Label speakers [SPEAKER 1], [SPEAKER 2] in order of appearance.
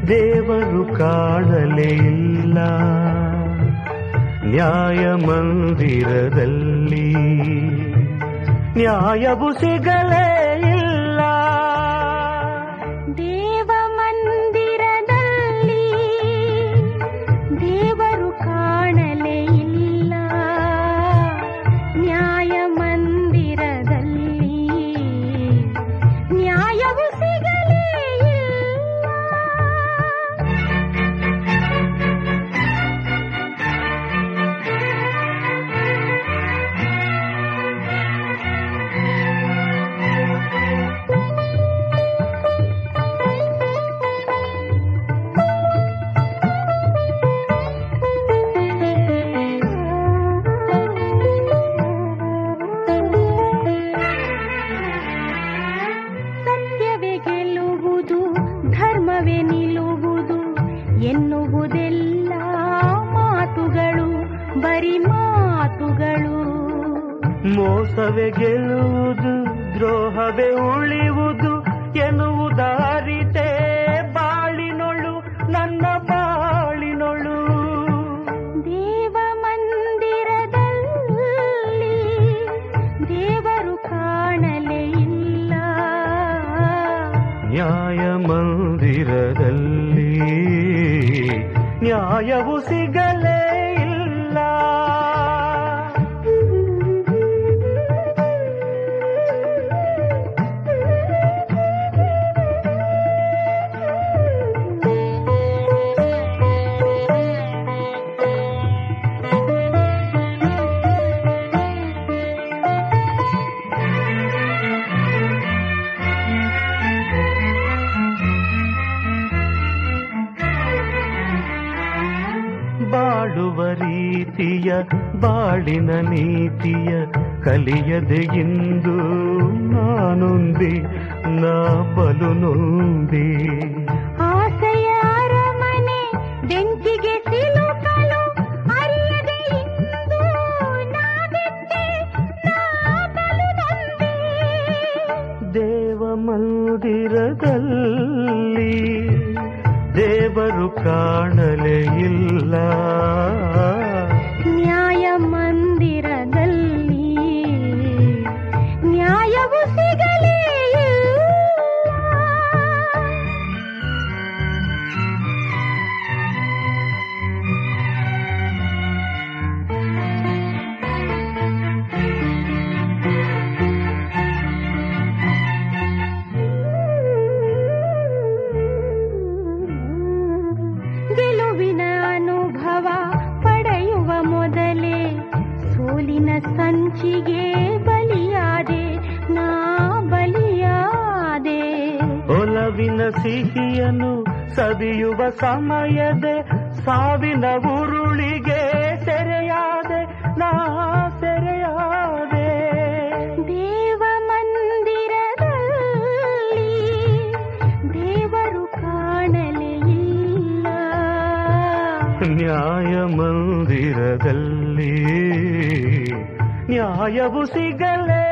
[SPEAKER 1] ದೇವರು ಕಾಣಲೇ ಇಲ್ಲ ನ್ಯಾಯ ಮಂದಿರದಲ್ಲಿ ನ್ಯಾಯವು ಸಿಗಲೇ ಇಲ್ಲ
[SPEAKER 2] ದೇವ ಮಂದಿರದಲ್ಲಿ ದೇವರು ಕಾಣಲೇ ಇಲ್ಲ ನ್ಯಾಯ ಮಂದಿರದಲ್ಲಿ ನ್ಯಾಯವು ಸಿಗಲೇ ಇಲ್ಲ ಸತ್ಯವೇ ಗೆಲ್ಲುವುದು ಧರ್ಮವೇ ನಿಲ್ಲುವುದು ಎನ್ನುವುದೆಲ್ಲ ಮಾತುಗಳು ಬರಿ ಮಾತುಗಳು
[SPEAKER 1] ಮೋಸವೇ ಗೆಲ್ಲುವುದು ದ್ರೋಹವೇ ಉಳಿಯುವುದು ಎನ್ನುವುದಾರಿತೆ ಬಾಳಿನೊಳು ನನ್ನ ಬಾಳಿನೊಳು
[SPEAKER 2] ದೇವ ಮಂದಿರದಲ್ಲಿ ದೇವರು ಕಾಣಲೇ ಇಲ್ಲ
[SPEAKER 1] ನ್ಯಾಯ ಮಂದಿರದಲ್ಲಿ ನ್ಯಾಯವು ಸಿಗಲೇ ಇಲ್ಲ ಬಾಳುವ ರೀತಿಯ ಬಾಳಿನ ನೀತಿಯ ಕಲಿಯದೆ ಇಂದು ನಾನೊಂದಿ ನಾ ಬಲು ನೊಂದಿ
[SPEAKER 2] ಆಸೆಯ ಅರಮನೆ ಬೆಂಕಿಗೆ ಸಿಲುಕಲು ಅರಿಯದೆ ಇಂದು ನಾ ಬಿಟ್ಟೆ, ನಾ ಬಲು ನೊಂದೆ.
[SPEAKER 1] ದೇವ ಮಂದಿರದಲ್ಲಿ ದೇವರು ಕಾಣಲೇ ಇಲ್ಲ
[SPEAKER 2] ನ್ಯಾಯ ಮಂದಿರದಲ್ಲಿ ನ್ಯಾಯವು ಸಿಗಲೇ ಇಲ್ಲ. ಗೆಲುವಿನ ಅನುಭವ ಪಡೆಯುವ ಮೊದಲೇ ಸೋಲಿನ ಸಂಚಿಗೆ ಬಲಿಯಾದೆ ನಾ ಬಲಿಯಾದೆ
[SPEAKER 1] ಒಲವಿನ ಸಿಹಿಯನ್ನು ಸವಿಯುವ ಸಮಯದೆ ಸಾವಿನ ಉರುಳಿಗೆ ಸೆರೆಯಾದೆ ನಾ ಸೆರೆಯಾದೆ
[SPEAKER 2] ದೇವ ಮಂದಿರದಲ್ಲಿ ದೇವರು ಕಾಣಲೇ ಇಲ್ಲ
[SPEAKER 1] ನ್ಯಾಯ ಮಂದಿರದಲ್ಲಿ ನ್ಯಾಯವು ಸಿಗಲೇ